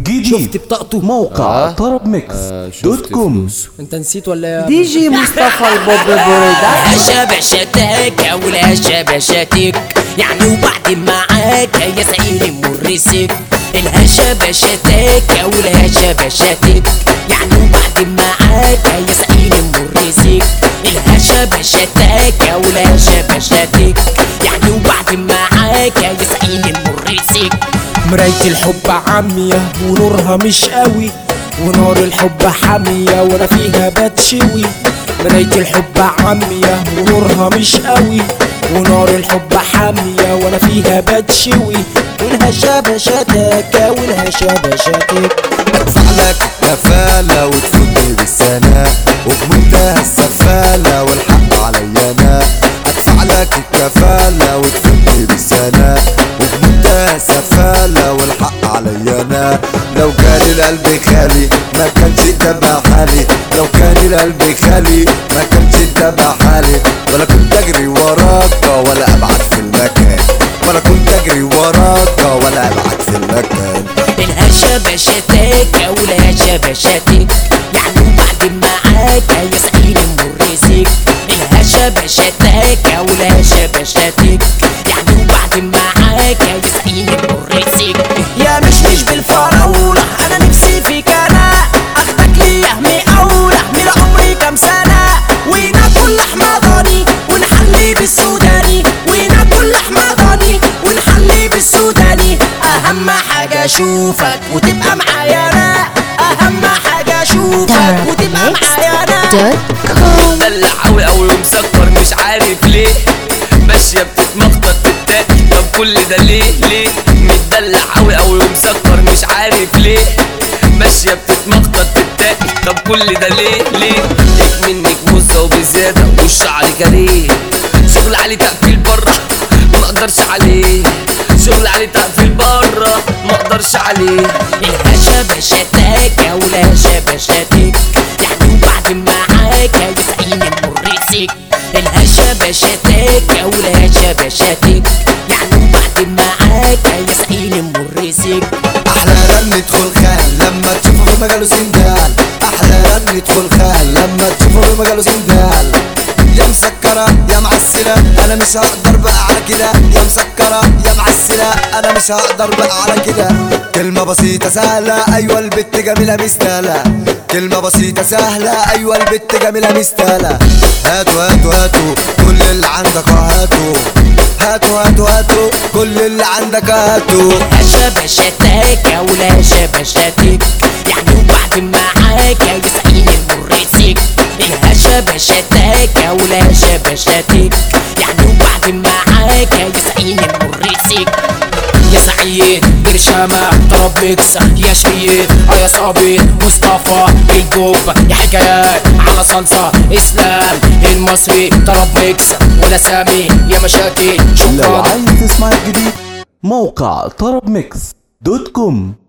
جديد شفت بطاقته موقع آه. طرب ميكس آه، شفت دوت كوم فلوسه. انت نسيت ولا ايه دي جي مصطفى البوب بوريدا هشا بشتاك ولا هشا بشتك يعني وبعد معاك يا سعيد مرسك الهشا بشتاك ولا هشا بشتك يعني وبعد معاك يا سعيد مرسك الهشا بشتاك ولا هشا بشتك يعني وبعد معاك يا سعيد مرسك مراية الحب عمية ونورها مش قوي ونار الحب حامية وانا فيها بتشوي مراية الحب عمية ونورها مش قوي ونار الحب حامية وانا فيها بتشوي والهشا بشتاك والهشا بشتك ادفع لك كفالة وتفوتني بالسنة وبمنتهى السفالة والحق عليا انا ادفع لك الكفالة وتفوتني بالسنة وبمنتهى السفالة والحق عليا انا لو كان القلب خالي ما كانش تبع حالي لو كان القلب خالي ما كانش تبع حالي ولا كنت اجري وراك ولا ابعد في المكان ولا كنت اجري وراك ولا ابعد في المكان الهشا بشتاك والهشا بشتك يعني وبعد معاك يا سعيد مرسك الهشا بشتاك والهشا بشتك يعني وبعد معاك يا سعيد مرسك يا مش مش بالفراولة أنا نفسي فيك أنا أخدك لي مقاولة من عمري كام سنة وناكل لحمة ضاني ونحلي بالسوداني وناكل لحمة ضاني ونحلي بالسوداني أهم حاجة أشوفك وتبقى معايا أنا أهم حاجة أشوفك وتبقى معايا أنا مدلع قوي قوي ومسكر مش عارف ليه ماشية بتتمخطط تتاكل طب كل ده ليه ليه متدلع قوي قوي ومسكر مش عارف ليه ماشية بتتمخطط تتاكل طب كل ده ليه ليه ليك منك مزة وبزيادة والشعر كريه شغل عليه تقفيل بره ما اقدرش عليه شغل عليه تقفيل بره ما اقدرش عليه الهشا بشتاك والهشا بشتك يعني وبعد معاك يا سعيد مرسك الهشا بشتاك والهشا بشتك يعني وبعد معاك يا سعيد مرسك احلى رن ندخل خال لما تشوفه في مجاله سندال احلى رن ندخل خال لما تشوفه في مجاله سندال يا مسكرة يا معسلة انا مش هقدر بقى على كده يا مسكرة يا معسلة انا مش هقدر بقى على كده كلمة بسيطة سهلة ايوه البت جميلة مستاهلة كلمة بسيطة سهلة ايوه البت جميلة مستاهلة هاتوا هاتوا هاتوا كل اللي عندك هاتوا هاتوا هاتوا هاتوا كل اللي عندك هاتوا الهشا بشتاك والهشا بشتك يعني وبعد معاك يا سعيد مرسك الهشا بشتاك والهشا بشتك يعني وبعد معاك يا سعيد مرسك يا سعيد برشامة طرب ميكس يا شهيد اه يا صابر مصطفى الجوب يا حكايات على صلصة اسلام المصري طرب ميكس ولا سامي يا مشاكل لو شكرا عايز تسمع الجديد موقع طرب ميكس دوت كوم